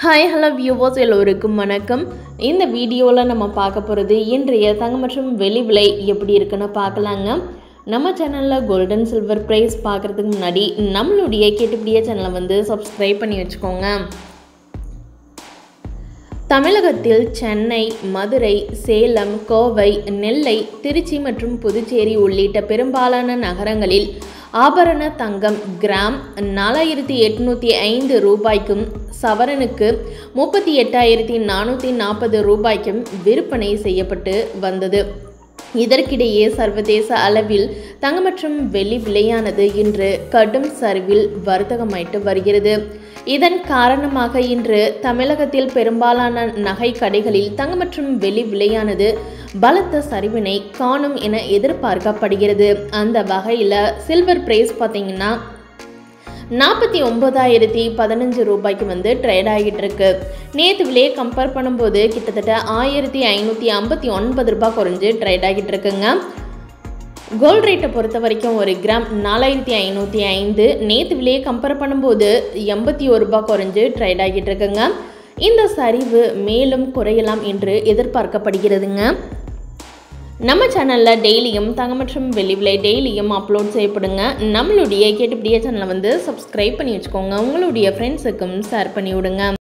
hi hello viewers எல்லோருக்கும் வணக்கம் இந்த வீடியோவில் நம்ம பார்க்க போகிறது இன்றைய தங்கம் மற்றும் வெளி விலை எப்படி இருக்குன்னு பார்க்கலாங்க நம்ம சேனலில் கோல்டன் சில்வர் ப்ரைஸ் பார்க்குறதுக்கு முன்னாடி நம்மளுடைய கேட்டுப்படிய சேனலை வந்து சப்ஸ்கிரைப் பண்ணி வச்சுக்கோங்க தமிழகத்தில் சென்னை மதுரை சேலம் கோவை நெல்லை திருச்சி மற்றும் புதுச்சேரி உள்ளிட்ட பெரும்பாலான நகரங்களில் ஆபரண தங்கம் கிராம் நாலாயிரத்தி எட்நூற்றி ஐந்து ரூபாய்க்கும் சவரனுக்கு முப்பத்தி எட்டாயிரத்தி நானூற்றி நாற்பது ரூபாய்க்கும் விற்பனை செய்யப்பட்டு வந்தது இதற்கிடையே சர்வதேச அளவில் தங்கம் மற்றும் வெள்ளி விலையானது இன்று கடும் சரிவில் வர்த்தகமாயிட்டு வருகிறது இதன் காரணமாக இன்று தமிழகத்தில் பெரும்பாலான நகை கடைகளில் தங்கம் மற்றும் வெள்ளி விலையானது பலத்த சரிவினை காணும் என எதிர்பார்க்கப்படுகிறது அந்த வகையில் சில்வர் பிரைஸ் பார்த்தீங்கன்னா நாற்பத்தி ஒன்பதாயிரத்தி பதினஞ்சு ரூபாய்க்கு வந்து ட்ரேட் ஆகிட்டு இருக்கு நேற்று விலையை கம்பேர் பண்ணும்போது கிட்டத்தட்ட ஆயிரத்தி ஐநூற்றி ஐம்பத்தி ஒன்பது ரூபாய் குறைஞ்சு ட்ரேட் ஆகிட்டு இருக்குங்க கோல்ட் ரேட்டை பொறுத்த வரைக்கும் ஒரு கிராம் நாலாயிரத்தி ஐநூற்றி ஐந்து நேற்று விலையை கம்பேர் பண்ணும்போது எண்பத்தி ஒரு ரூபாய் குறைஞ்சு ட்ரேட் ஆகிட்டு இருக்குங்க இந்த சரிவு மேலும் குறையலாம் என்று எதிர்பார்க்கப்படுகிறதுங்க நம்ம சேனலில் டெய்லியும் தங்கம் மற்றும் வெள்ளி விலை டெய்லியும் அப்லோட் செய்யப்படுங்க நம்மளுடைய கேட்டுப்படிய சேனலை வந்து சப்ஸ்கிரைப் பண்ணி வச்சுக்கோங்க உங்களுடைய ஃப்ரெண்ட்ஸுக்கும் ஷேர் பண்ணி விடுங்க